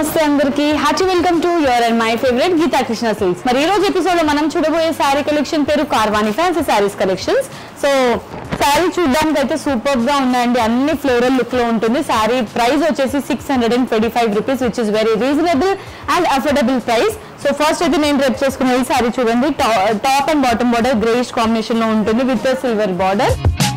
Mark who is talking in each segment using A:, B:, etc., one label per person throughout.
A: నమస్తే అందరికి hearty welcome to your and my favourite Geetha Krishna silks మరి ఈ రోజు ఎపిసోడ్ లో మనం చూడబోయే శారీ కలెక్షన్ పేరు Karvani fancy saris collections so sari చూడడానికి అయితే సూపర్ గా ఉన్నాయండి అన్ని ఫ్లోరల్ లుక్ లో ఉంటుంది శారీ ప్రైస్ వచ్చేసి six hundred and twenty five rupees which is very reasonable and affordable price so first అయితే నేను రేపు చేసుకున్న ఈ శారీ చూడండి top and bottom border greyish combination లో ఉంటుంది విత్ సిల్వర్ బార్డర్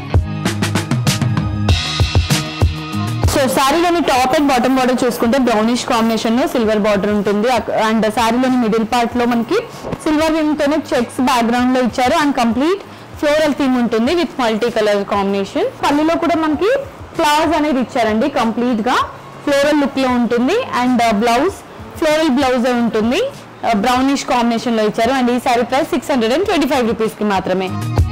A: సో శారీలోని టాప్ అండ్ బాటమ్ బార్డర్ చూసుకుంటే బ్రౌనిష్ కాంబినేషన్ లో సిల్వర్ బార్డర్ ఉంటుంది అండ్ శారీలోని మిడిల్ పార్ట్ లో మనకి సిల్వర్ విమ్ తోనే చెక్స్ బ్యాక్గ్రౌండ్ లో ఇచ్చారు అండ్ కంప్లీట్ ఫ్లోరల్ థీమ్ ఉంటుంది విత్ మల్టీ కలర్ కాంబినేషన్ పళ్ళులో కూడా మనకి ఫ్లవర్స్ అనేది ఇచ్చారండి కంప్లీట్ గా ఫ్లోరల్ లుక్ లో ఉంటుంది అండ్ బ్లౌజ్ ఫ్లోరల్ బ్లౌజ్ ఉంటుంది బ్రౌనిష్ కాంబినేషన్ లో ఇచ్చారు అండ్ ఈ sari price six hundred and twenty five rupees కి మాత్రమే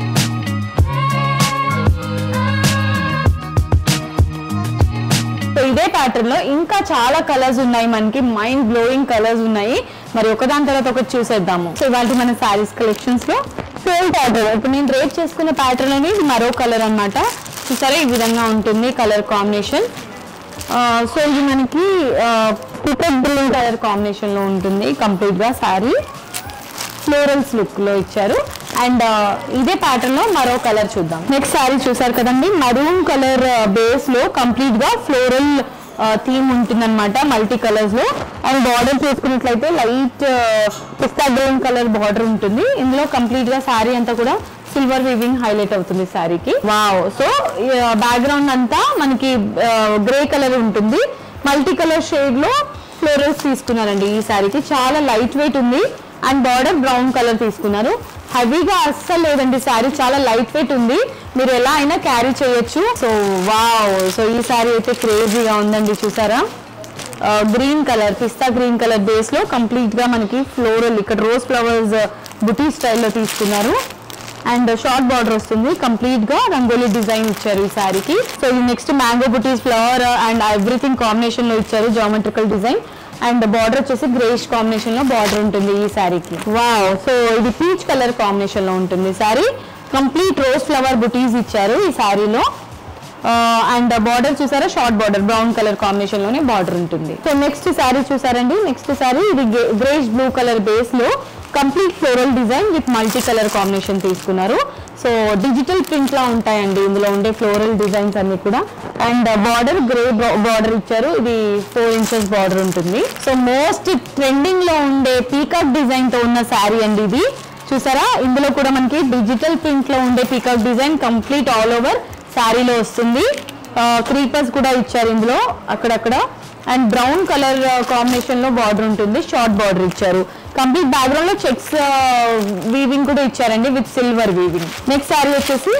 A: సో ఇదే ప్యాటర్న్ లో ఇంకా చాలా కలర్స్ ఉన్నాయి మనకి మైండ్ బ్లోయింగ్ కలర్స్ ఉన్నాయి మరి ఒకదాని తర్వాత ఒకటి చూసేద్దాము సో ఇవాళ మన శారీస్ కలెక్షన్స్ లో సేమ్ ప్యాటర్న్ ఇప్పుడు నేను రేట్ చేసుకున్న ప్యాటర్న్ అనేది మరో కలర్ అన్నమాట చూసారా ఈ విధంగా ఉంటుంది కలర్ కాంబినేషన్ సో ఇది మనకి పికప్ బిల్లింగ్ కలర్ కాంబినేషన్ లో ఉంటుంది కంప్లీట్ గా శారీ ఫ్లోరల్స్ లుక్ లో ఇచ్చారు అండ్ ఇదే ప్యాటర్న్ లో మరో కలర్ చూద్దాం నెక్స్ట్ శారీ చూసారు కదండి మరూన్ కలర్ బేస్ లో కంప్లీట్ గా ఫ్లోరల్ థీమ్ ఉంటుందన్నమాట మల్టీ కలర్స్ లో అండ్ బార్డర్ చూసుకున్నట్లయితే లైట్ పిస్తా గ్రీన్ కలర్ బార్డర్ ఉంటుంది ఇందులో కంప్లీట్ గా శారీ అంతా కూడా సిల్వర్ వీవింగ్ హైలైట్ అవుతుంది శారీకి వావ్ సో బ్యాక్గ్రౌండ్ అంతా మనకి గ్రే కలర్ ఉంటుంది మల్టీ కలర్ షేడ్ లో ఫ్లోరల్స్ తీసుకున్నారండి ఈ శారీకి చాలా లైట్ వెయిట్ ఉంది అండ్ బార్డర్ బ్రౌన్ కలర్ తీసుకున్నారు హెవీగా అస్సలు లేదండి శారీ చాలా లైట్ వెయిట్ ఉంది మీరు ఎలా అయినా క్యారీ చేయొచ్చు సో వావ్ సో ఈ శారీ అయితే క్రేజీగా ఉందండి చూసారా గ్రీన్ కలర్ పిస్తా గ్రీన్ కలర్ బేస్ లో కంప్లీట్ గా మనకి ఫ్లోరల్ ఇక్కడ రోజ్ ఫ్లవర్స్ బుటీ స్టైల్లో తీసుకున్నారు అండ్ షార్ట్ బార్డర్ వస్తుంది కంప్లీట్ గా రంగోలీ డిజైన్ ఇచ్చారు ఈ శారీకి సో ఇది నెక్స్ట్ మ్యాంగో బుటీస్ ఫ్లవర్ అండ్ ఎవ్రీథింగ్ కాంబినేషన్ లో ఇచ్చారు జామెట్రికల్ డిజైన్ అండ్ బార్డర్ వచ్చేసి గ్రేష్ కాంబినేషన్ లో బార్డర్ ఉంటుంది ఈ శారీకి వావ్ సో ఇది పీచ్ కలర్ కాంబినేషన్ లో ఉంటుంది శారీ కంప్లీట్ రోజ్ ఫ్లవర్ బుటీస్ ఇచ్చారు ఈ శారీలో అండ్ బార్డర్ చూసారా short border brown colour combination లోనే బార్డర్ ఉంటుంది సో నెక్స్ట్ శారీ చూసారండి నెక్స్ట్ శారీ ఇది గ్రేష్ బ్లూ కలర్ బేస్ లో complete floral design with multi colour combination తీసుకున్నారు సో డిజిటల్ ప్రింట్ లా ఉంటాయండి ఇందులో ఉండే ఫ్లోరల్ డిజైన్స్ అన్ని కూడా అండ్ బార్డర్ గ్రే బార్డర్ ఇచ్చారు ఇది ఫోర్ ఇంచెస్ బార్డర్ ఉంటుంది సో మోస్ట్ ట్రెండింగ్ లో ఉండే పీకాక్ డిజైన్ తో ఉన్న శారీ అండి ఇది చూసారా ఇందులో కూడా మనకి డిజిటల్ ప్రింట్ లో ఉండే peacock design complete all over శారీలో వస్తుంది క్రీపర్స్ కూడా ఇచ్చారు ఇందులో అక్కడక్కడ అండ్ బ్రౌన్ కలర్ కాంబినేషన్ లో బార్డర్ ఉంటుంది షార్ట్ బార్డర్ ఇచ్చారు కంప్లీట్ బ్యాక్గ్రౌండ్ లో చెక్స్ వీవింగ్ కూడా ఇచ్చారండి with silver weaving next sari వచ్చేసి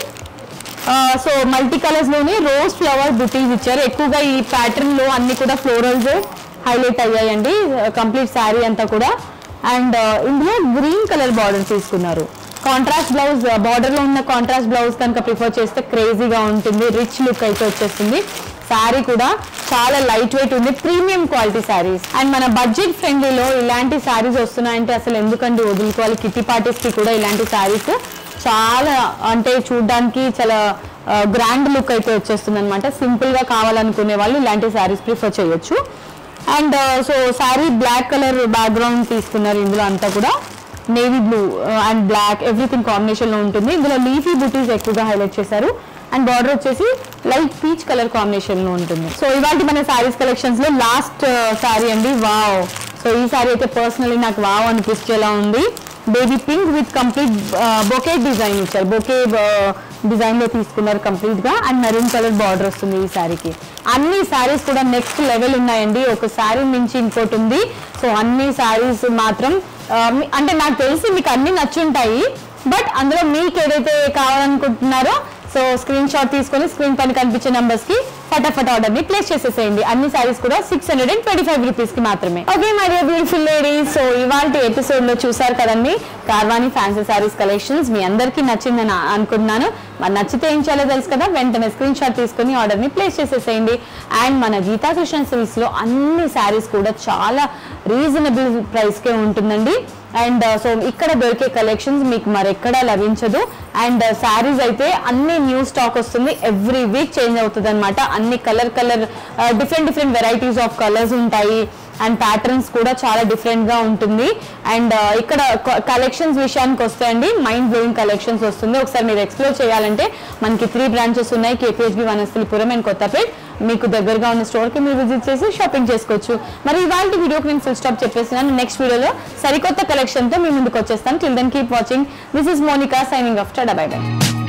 A: సో మల్టీ కలర్స్ లోని రోజ్ ఫ్లవర్ బుటీస్ ఇచ్చారు ఎక్కువగా ఈ ప్యాటర్న్ లో అన్ని కూడా ఫ్లోరల్స్ హైలైట్ అయ్యాయండి కంప్లీట్ శారీ అంతా కూడా అండ్ ఇందులో గ్రీన్ కలర్ బార్డర్ తీసుకున్నారు కాంట్రాస్ట్ బ్లౌజ్ బార్డర్ లో ఉన్న కాంట్రాస్ట్ బ్లౌజ్ కనుక ప్రిఫర్ చేస్తే క్రేజీగా ఉంటుంది రిచ్ లుక్ అయితే వచ్చేస్తుంది శారీ కూడా చాలా లైట్ వెయిట్ ఉంది ప్రీమియం క్వాలిటీ శారీస్ అండ్ మన బడ్జెట్ ఫ్రెండ్లీలో ఇలాంటి శారీస్ వస్తున్నాయంటే అసలు ఎందుకంటే వదులుకోవాలి కిట్టి పార్టీస్ కి కూడా ఇలాంటి శారీస్ చాలా అంటే చూడడానికి చాలా గ్రాండ్ లుక్ అయితే వచ్చేస్తుంది అనమాట సింపుల్ గా కావాలనుకునే వాళ్ళు ఇలాంటి శారీస్ ప్రిఫర్ చేయొచ్చు and so sari black colour background తీసుకున్నారు ఇందులో అంతా కూడా navy blue and black everything combination లో ఉంటుంది ఇందులో లీఫీ బుటీస్ ఎక్కువగా హైలైట్ చేశారు అండ్ బార్డర్ వచ్చేసి లైట్ పీచ్ కలర్ కాంబినేషన్ లో ఉంటుంది సో ఇవాళ మన శారీస్ కలెక్షన్స్ లో లాస్ట్ శారీ అండి వావ్ సో ఈ శారీ అయితే పర్సనలీ నాకు వావ్ అనిపించేలా ఉంది baby pink with complete bouquet design ఇచ్చారు బొకే డిజైన్ లో తీసుకున్నారు కంప్లీట్ గా అండ్ మెరూన్ కలర్ బార్డర్ వస్తుంది ఈ శారీకి అన్ని శారీస్ కూడా నెక్స్ట్ లెవెల్ ఉన్నాయండి ఒక శారీ మించి ఇంకోటి ఉంది సో అన్ని శారీస్ మాత్రం ఆ, మీ- అంటే నాకు తెలిసి మీకు అన్ని నచ్చుంటాయి బట్ అందులో మీకు ఏదైతే కావాలనుకుంటున్నారో సో స్క్రీన్ షాట్ తీసుకొని స్క్రీన్ పైన కనిపించే నంబర్స్ కి ఫటాఫట్ ఆర్డర్ ని ప్లేస్ చేసేసేయండి అన్ని సారీస్ కూడా six hundred and twenty five rupees కి మాత్రమే okay my dear beautiful ladies so ఇవాళ ఎపిసోడ్ లో చూసారు కదండి కార్వాణి ఫ్యాన్సీ సారీస్ కలెక్షన్స్ మీ అందరికీ నచ్చిందని ఆ- అనుకుంటున్నాను మరి నచ్చితే ఏం చేయాలో తెలుసు కదా వెంటనే స్క్రీన్ షాట్ తీసుకొని ఆర్డర్ ని ప్లేస్ చేసేసేయండి అండ్ మన గీతా కృష్ణ సిల్క్స్ లో అన్ని సారీస్ కూడా చాలా రీజనబుల్ ప్రైస్ కే ఉంటుందండి అండ్ సో ఇక్కడ దొరికే కలెక్షన్స్ మీకు మరెక్కడా లభించదు అండ్ శారీస్ అయితే అన్ని న్యూ స్టాక్ వస్తుంది ఎవ్రీ వీక్ చేంజ్ అవుతుంది అనమాట అన్ని colour colour different different varieties of colours ఉంటాయి అండ్ ప్యాటర్న్స్ కూడా చాలా డిఫరెంట్ గా ఉంటుంది అండ్ ఇక్కడ కలెక్షన్స్ విషయానికి వస్తాయండి మైండ్ బ్లోయింగ్ కలెక్షన్స్ వస్తుంది ఒకసారి మీరు ఎక్స్ప్లోర్ చేయాలంటే మనకి త్రీ బ్రాంచెస్ ఉన్నాయి కేపీహెచ్బి వనస్థలిపురం అండ్ కొత్తపేట్ మీకు దగ్గరగా ఉన్న స్టోర్ కి మీరు విజిట్ చేసి షాపింగ్ చేసుకోవచ్చు మరి ఇవాళ వీడియోకి నేను ఫుల్ స్టాప్ చెప్పేస్తున్నాను నెక్స్ట్ వీడియోలో సరికొత్త కలెక్షన్ తో మీ ముందుకు వచ్చేస్తాను till then keep watching this is Monika signing off tada bye by